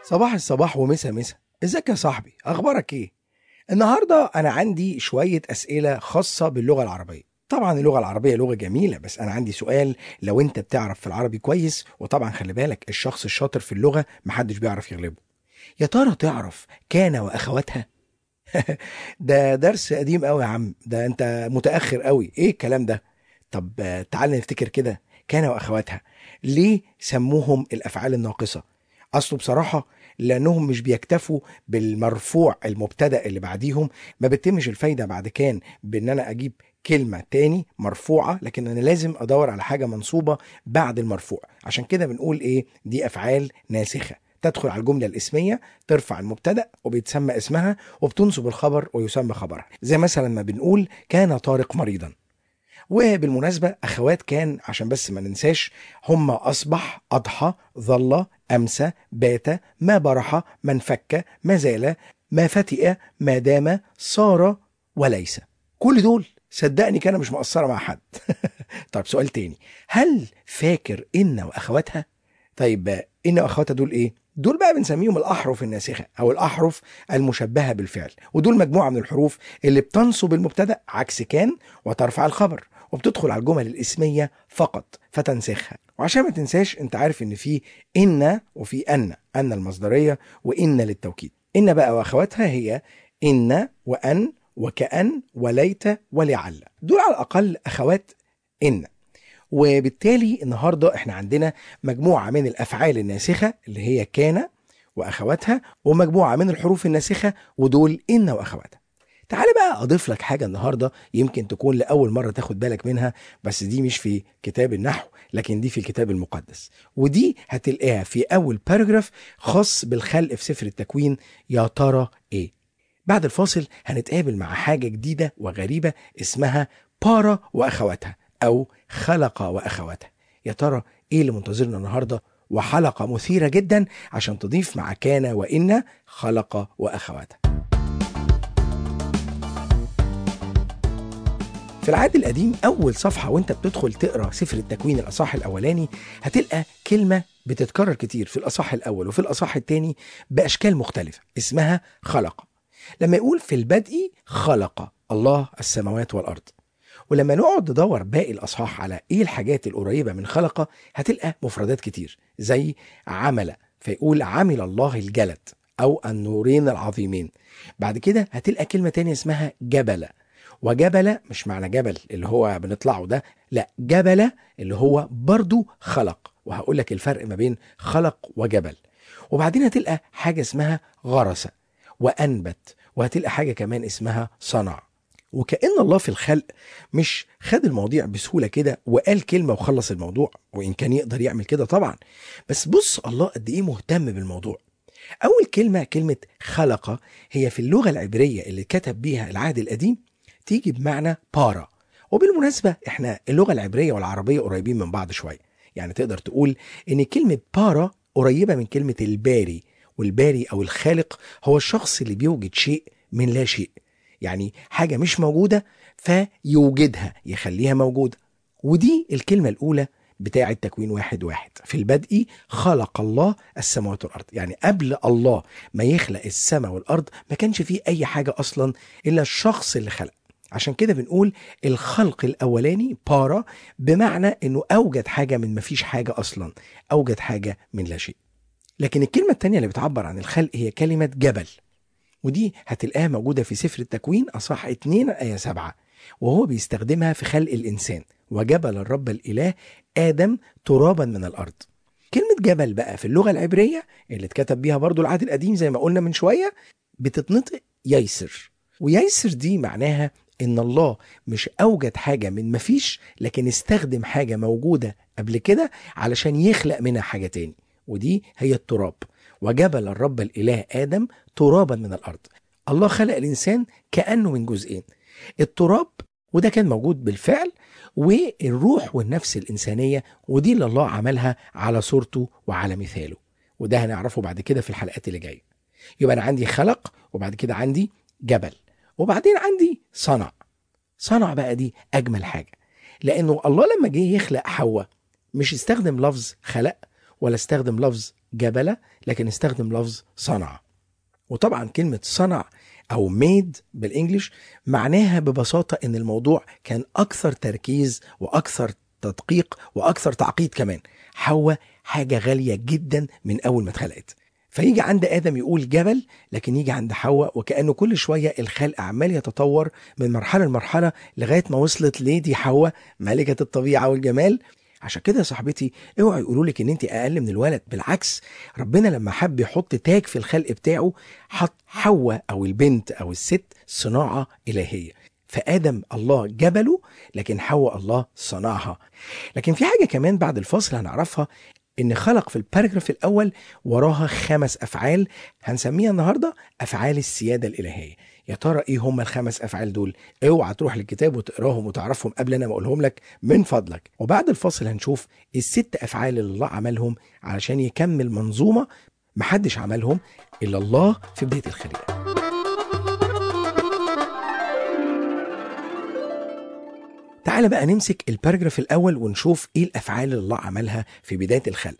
صباح الصباح ومسا مسا ازيك يا صاحبي اخبارك ايه النهارده انا عندي شويه اسئله خاصه باللغه العربيه طبعا اللغه العربيه لغه جميله بس انا عندي سؤال لو انت بتعرف في العربي كويس وطبعا خلي بالك الشخص الشاطر في اللغه محدش بيعرف يغلبه يا ترى تعرف كان واخواتها ده درس قديم قوي يا عم ده انت متاخر قوي ايه الكلام ده طب آه، تعال نفتكر كده كان واخواتها ليه سموهم الافعال الناقصه اصله بصراحه لانهم مش بيكتفوا بالمرفوع المبتدا اللي بعديهم ما بتتمش الفايده بعد كان بان انا اجيب كلمه تاني مرفوعه لكن انا لازم ادور على حاجه منصوبه بعد المرفوع عشان كده بنقول ايه دي افعال ناسخه تدخل على الجمله الاسميه ترفع المبتدا وبيتسمى اسمها وبتنصب الخبر ويسمى خبرها زي مثلا ما بنقول كان طارق مريضا وبالمناسبة أخوات كان عشان بس ما ننساش هم أصبح أضحى ظل أمسى بات ما برح ما انفك ما زال ما فتئ ما دام صار وليس كل دول صدقني كان مش مقصرة مع حد طيب سؤال تاني هل فاكر إن وأخواتها طيب آه، إن وأخواتها دول إيه دول بقى بنسميهم الأحرف الناسخة أو الأحرف المشبهة بالفعل ودول مجموعة من الحروف اللي بتنصب المبتدأ عكس كان وترفع الخبر وبتدخل على الجمل الاسميه فقط فتنسخها وعشان ما تنساش انت عارف ان في ان وفي ان ان المصدريه وان للتوكيد ان بقى واخواتها هي ان وان وكأن وليت ولعل دول على الاقل اخوات ان وبالتالي النهارده احنا عندنا مجموعه من الافعال الناسخه اللي هي كان واخواتها ومجموعه من الحروف الناسخه ودول ان واخواتها تعالى بقى اضيف لك حاجه النهارده يمكن تكون لاول مره تاخد بالك منها بس دي مش في كتاب النحو لكن دي في الكتاب المقدس ودي هتلاقيها في اول باراجراف خاص بالخلق في سفر التكوين يا ترى ايه بعد الفاصل هنتقابل مع حاجه جديده وغريبه اسمها بارا واخواتها او خلق واخواتها يا ترى ايه اللي منتظرنا النهارده وحلقه مثيره جدا عشان تضيف مع كان وان خلق واخواتها في العهد القديم أول صفحة وأنت بتدخل تقرأ سفر التكوين الأصح الأولاني هتلقى كلمة بتتكرر كتير في الأصح الأول وفي الأصح الثاني بأشكال مختلفة اسمها خلق لما يقول في البدء خلق الله السماوات والأرض ولما نقعد ندور باقي الأصحاح على إيه الحاجات القريبة من خلق هتلقى مفردات كتير زي عمل فيقول عمل الله الجلد أو النورين العظيمين بعد كده هتلقى كلمة تانية اسمها جبل وجبل مش معنى جبل اللي هو بنطلعه ده لا جبل اللي هو برضو خلق وهقول لك الفرق ما بين خلق وجبل وبعدين هتلقى حاجة اسمها غرس وأنبت وهتلقى حاجة كمان اسمها صنع وكأن الله في الخلق مش خد المواضيع بسهولة كده وقال كلمة وخلص الموضوع وإن كان يقدر يعمل كده طبعا بس بص الله قد إيه مهتم بالموضوع أول كلمة كلمة خلق هي في اللغة العبرية اللي كتب بيها العهد القديم تيجي بمعنى بارا وبالمناسبة احنا اللغة العبرية والعربية قريبين من بعض شوية يعني تقدر تقول ان كلمة بارا قريبة من كلمة الباري والباري او الخالق هو الشخص اللي بيوجد شيء من لا شيء يعني حاجة مش موجودة فيوجدها يخليها موجودة ودي الكلمة الأولى بتاعة تكوين واحد واحد في البدء خلق الله السماوات والأرض يعني قبل الله ما يخلق السماء والأرض ما كانش فيه أي حاجة أصلا إلا الشخص اللي خلق عشان كده بنقول الخلق الأولاني بارا بمعنى إنه أوجد حاجة من مفيش حاجة أصلا أوجد حاجة من لا شيء لكن الكلمة التانية اللي بتعبر عن الخلق هي كلمة جبل ودي هتلاقيها موجودة في سفر التكوين أصح 2 آية 7 وهو بيستخدمها في خلق الإنسان وجبل الرب الإله آدم ترابا من الأرض كلمة جبل بقى في اللغة العبرية اللي اتكتب بيها برضو العهد القديم زي ما قلنا من شوية بتتنطق ييسر وييسر دي معناها إن الله مش أوجد حاجة من مفيش لكن استخدم حاجة موجودة قبل كده علشان يخلق منها حاجة تاني ودي هي التراب وجبل الرب الإله آدم ترابا من الأرض الله خلق الإنسان كأنه من جزئين التراب وده كان موجود بالفعل والروح والنفس الإنسانية ودي اللي الله عملها على صورته وعلى مثاله وده هنعرفه بعد كده في الحلقات اللي جاية يبقى أنا عندي خلق وبعد كده عندي جبل وبعدين عندي صنع صنع بقى دي أجمل حاجة لأنه الله لما جه يخلق حواء مش استخدم لفظ خلق ولا استخدم لفظ جبل لكن استخدم لفظ صنع وطبعا كلمة صنع أو ميد بالإنجليش معناها ببساطة إن الموضوع كان أكثر تركيز وأكثر تدقيق وأكثر تعقيد كمان حواء حاجة غالية جدا من أول ما اتخلقت فيجي عند آدم يقول جبل لكن يجي عند حواء وكأنه كل شوية الخلق عمال يتطور من مرحلة لمرحلة لغاية ما وصلت ليدي حواء ملكة الطبيعة والجمال عشان كده يا صاحبتي اوعوا يقولوا لك ان انت اقل من الولد بالعكس ربنا لما حب يحط تاج في الخلق بتاعه حط حواء او البنت او الست صناعه الهيه فادم الله جبله لكن حواء الله صنعها لكن في حاجه كمان بعد الفاصل هنعرفها ان خلق في الباراجراف الاول وراها خمس افعال هنسميها النهارده افعال السياده الالهيه يا ترى ايه هم الخمس افعال دول اوعى تروح للكتاب وتقراهم وتعرفهم قبل انا ما اقولهم لك من فضلك وبعد الفاصل هنشوف الست افعال اللي الله عملهم علشان يكمل منظومه محدش عملهم الا الله في بدايه الخليقه تعال بقى نمسك الباراجراف الاول ونشوف ايه الافعال اللي الله عملها في بدايه الخلق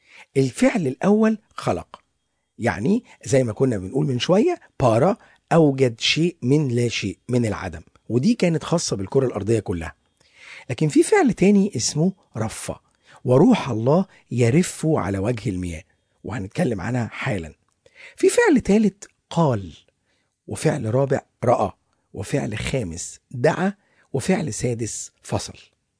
الفعل الاول خلق يعني زي ما كنا بنقول من شويه بارا اوجد شيء من لا شيء من العدم ودي كانت خاصه بالكره الارضيه كلها لكن في فعل تاني اسمه رفة وروح الله يرف على وجه المياه وهنتكلم عنها حالا في فعل ثالث قال وفعل رابع رأى وفعل خامس دعا وفعل سادس فصل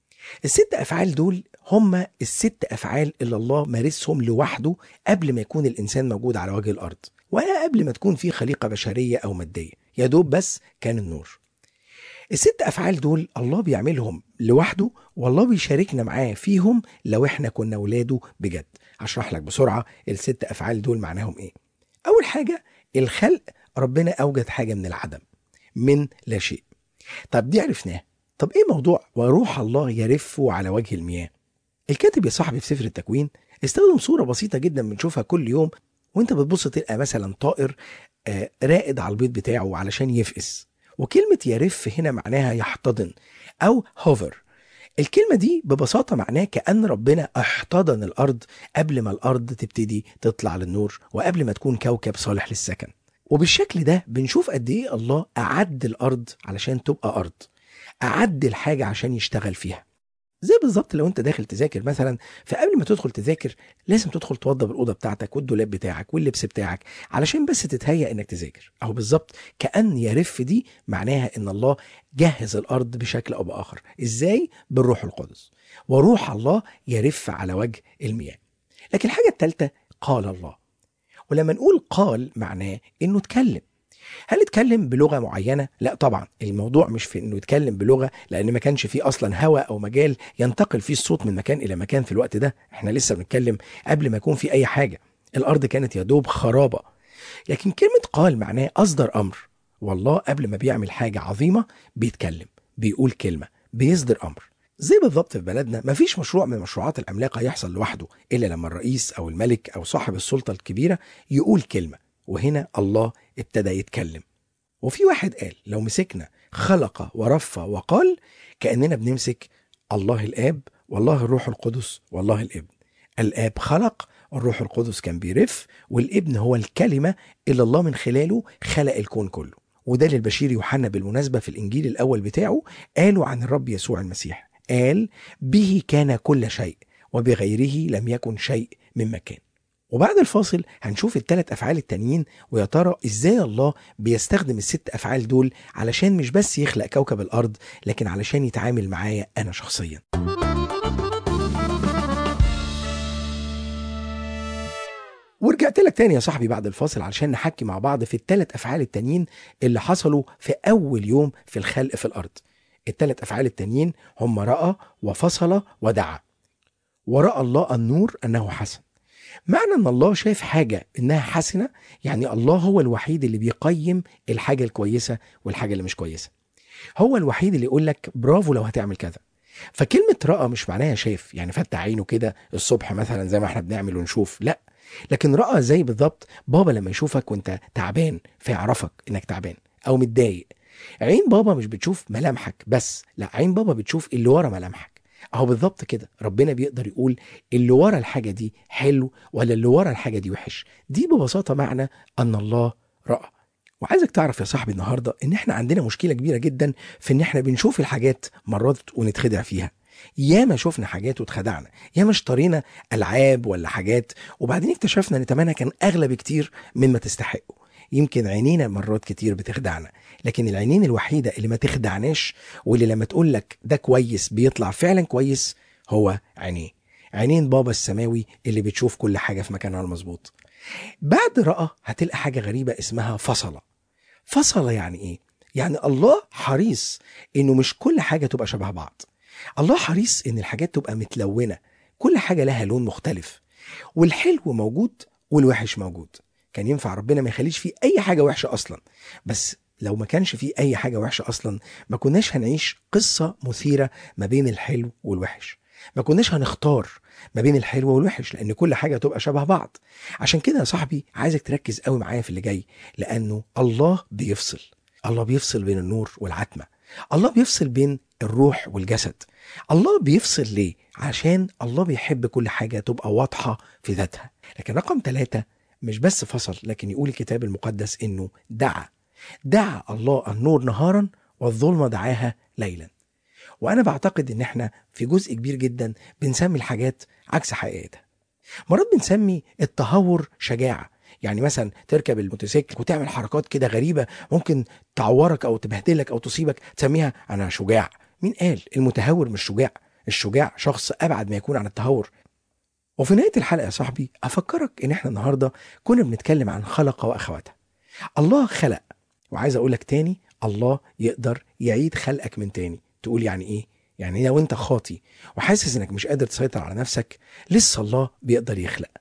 الست أفعال دول هم الست أفعال اللي الله مارسهم لوحده قبل ما يكون الإنسان موجود على وجه الأرض ولا قبل ما تكون في خليقة بشرية أو مادية يا دوب بس كان النور الست أفعال دول الله بيعملهم لوحده والله بيشاركنا معاه فيهم لو احنا كنا ولاده بجد هشرح لك بسرعة الست أفعال دول معناهم إيه أول حاجة الخلق ربنا أوجد حاجة من العدم من لا شيء طب دي عرفناه طب ايه موضوع وروح الله يرف على وجه المياه الكاتب يا صاحبي في سفر التكوين استخدم صورة بسيطة جدا بنشوفها كل يوم وانت بتبص تلقى مثلا طائر آه، راقد على البيض بتاعه علشان يفقس وكلمة يرف هنا معناها يحتضن أو هوفر الكلمة دي ببساطة معناه كأن ربنا احتضن الأرض قبل ما الأرض تبتدي تطلع للنور وقبل ما تكون كوكب صالح للسكن وبالشكل ده بنشوف قد ايه الله أعد الأرض علشان تبقى أرض أعد الحاجة عشان يشتغل فيها زي بالظبط لو انت داخل تذاكر مثلا فقبل ما تدخل تذاكر لازم تدخل توضب الاوضه بتاعتك والدولاب بتاعك واللبس بتاعك علشان بس تتهيأ انك تذاكر او بالظبط كأن يرف دي معناها ان الله جهز الارض بشكل او باخر ازاي بالروح القدس وروح الله يرف على وجه المياه لكن الحاجه الثالثه قال الله ولما نقول قال معناه انه اتكلم هل اتكلم بلغه معينه لا طبعا الموضوع مش في انه يتكلم بلغه لان ما كانش فيه اصلا هواء او مجال ينتقل فيه الصوت من مكان الى مكان في الوقت ده احنا لسه بنتكلم قبل ما يكون في اي حاجه الارض كانت يا دوب خرابه لكن كلمه قال معناه اصدر امر والله قبل ما بيعمل حاجه عظيمه بيتكلم بيقول كلمه بيصدر امر زي بالظبط في بلدنا مفيش مشروع من المشروعات العملاقه يحصل لوحده الا لما الرئيس او الملك او صاحب السلطه الكبيره يقول كلمه وهنا الله ابتدى يتكلم وفي واحد قال لو مسكنا خلق ورفى وقال كأننا بنمسك الله الآب والله الروح القدس والله الابن الآب خلق الروح القدس كان بيرف والابن هو الكلمة اللي الله من خلاله خلق الكون كله وده للبشير يوحنا بالمناسبة في الإنجيل الأول بتاعه قالوا عن الرب يسوع المسيح قال به كان كل شيء وبغيره لم يكن شيء مما كان وبعد الفاصل هنشوف الثلاث افعال التانيين ويا ترى ازاي الله بيستخدم الست افعال دول علشان مش بس يخلق كوكب الارض لكن علشان يتعامل معايا انا شخصيا ورجعت لك تاني يا صاحبي بعد الفاصل علشان نحكي مع بعض في الثلاث افعال التانيين اللي حصلوا في اول يوم في الخلق في الارض الثلاث افعال التانيين هم راى وفصل ودعا وراى الله النور انه حسن معنى ان الله شايف حاجه انها حسنه يعني الله هو الوحيد اللي بيقيم الحاجه الكويسه والحاجه اللي مش كويسه هو الوحيد اللي يقول لك برافو لو هتعمل كذا فكلمه راى مش معناها شاف يعني فتح عينه كده الصبح مثلا زي ما احنا بنعمل ونشوف لا لكن راى زي بالظبط بابا لما يشوفك وانت تعبان فيعرفك انك تعبان او متضايق عين بابا مش بتشوف ملامحك بس لا عين بابا بتشوف اللي ورا ملامحك اهو بالظبط كده ربنا بيقدر يقول اللي ورا الحاجه دي حلو ولا اللي ورا الحاجه دي وحش دي ببساطه معنى ان الله راى وعايزك تعرف يا صاحبي النهارده ان احنا عندنا مشكله كبيره جدا في ان احنا بنشوف الحاجات مرات ونتخدع فيها ياما شفنا حاجات واتخدعنا ياما اشترينا العاب ولا حاجات وبعدين اكتشفنا ان تمنها كان اغلى بكتير مما تستحقه يمكن عينينا مرات كتير بتخدعنا لكن العينين الوحيده اللي ما تخدعناش واللي لما تقول لك ده كويس بيطلع فعلا كويس هو عينيه عينين بابا السماوي اللي بتشوف كل حاجه في مكانها المظبوط بعد رأى هتلقى حاجه غريبه اسمها فصل فصل يعني ايه يعني الله حريص انه مش كل حاجه تبقى شبه بعض الله حريص ان الحاجات تبقى متلونه كل حاجه لها لون مختلف والحلو موجود والوحش موجود كان ينفع ربنا ما يخليش فيه اي حاجه وحشه اصلا بس لو ما كانش فيه اي حاجه وحشه اصلا ما كناش هنعيش قصه مثيره ما بين الحلو والوحش ما كناش هنختار ما بين الحلو والوحش لان كل حاجه تبقى شبه بعض عشان كده يا صاحبي عايزك تركز قوي معايا في اللي جاي لانه الله بيفصل الله بيفصل بين النور والعتمه الله بيفصل بين الروح والجسد الله بيفصل ليه عشان الله بيحب كل حاجه تبقى واضحه في ذاتها لكن رقم ثلاثة مش بس فصل لكن يقول الكتاب المقدس انه دعا دعا الله النور نهارا والظلمه دعاها ليلا وانا بعتقد ان احنا في جزء كبير جدا بنسمي الحاجات عكس حقيقتها مرات بنسمي التهور شجاعه يعني مثلا تركب الموتوسيكل وتعمل حركات كده غريبه ممكن تعورك او تبهدلك او تصيبك تسميها انا شجاع مين قال المتهور مش شجاع الشجاع شخص ابعد ما يكون عن التهور وفي نهايه الحلقه يا صاحبي افكرك ان احنا النهارده كنا بنتكلم عن خلق واخواتها الله خلق وعايز اقول لك تاني الله يقدر يعيد خلقك من تاني تقول يعني ايه يعني لو انت خاطي وحاسس انك مش قادر تسيطر على نفسك لسه الله بيقدر يخلق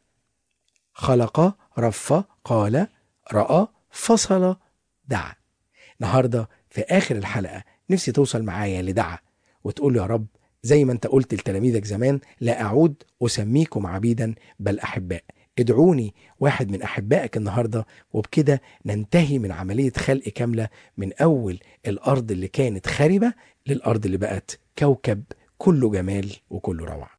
خلق رف قال راى فصل دعا النهارده في اخر الحلقه نفسي توصل معايا لدعا وتقول له يا رب زي ما انت قلت لتلاميذك زمان لا اعود اسميكم عبيدا بل احباء ادعوني واحد من احبائك النهارده وبكده ننتهي من عمليه خلق كامله من اول الارض اللي كانت خاربه للارض اللي بقت كوكب كله جمال وكله روعه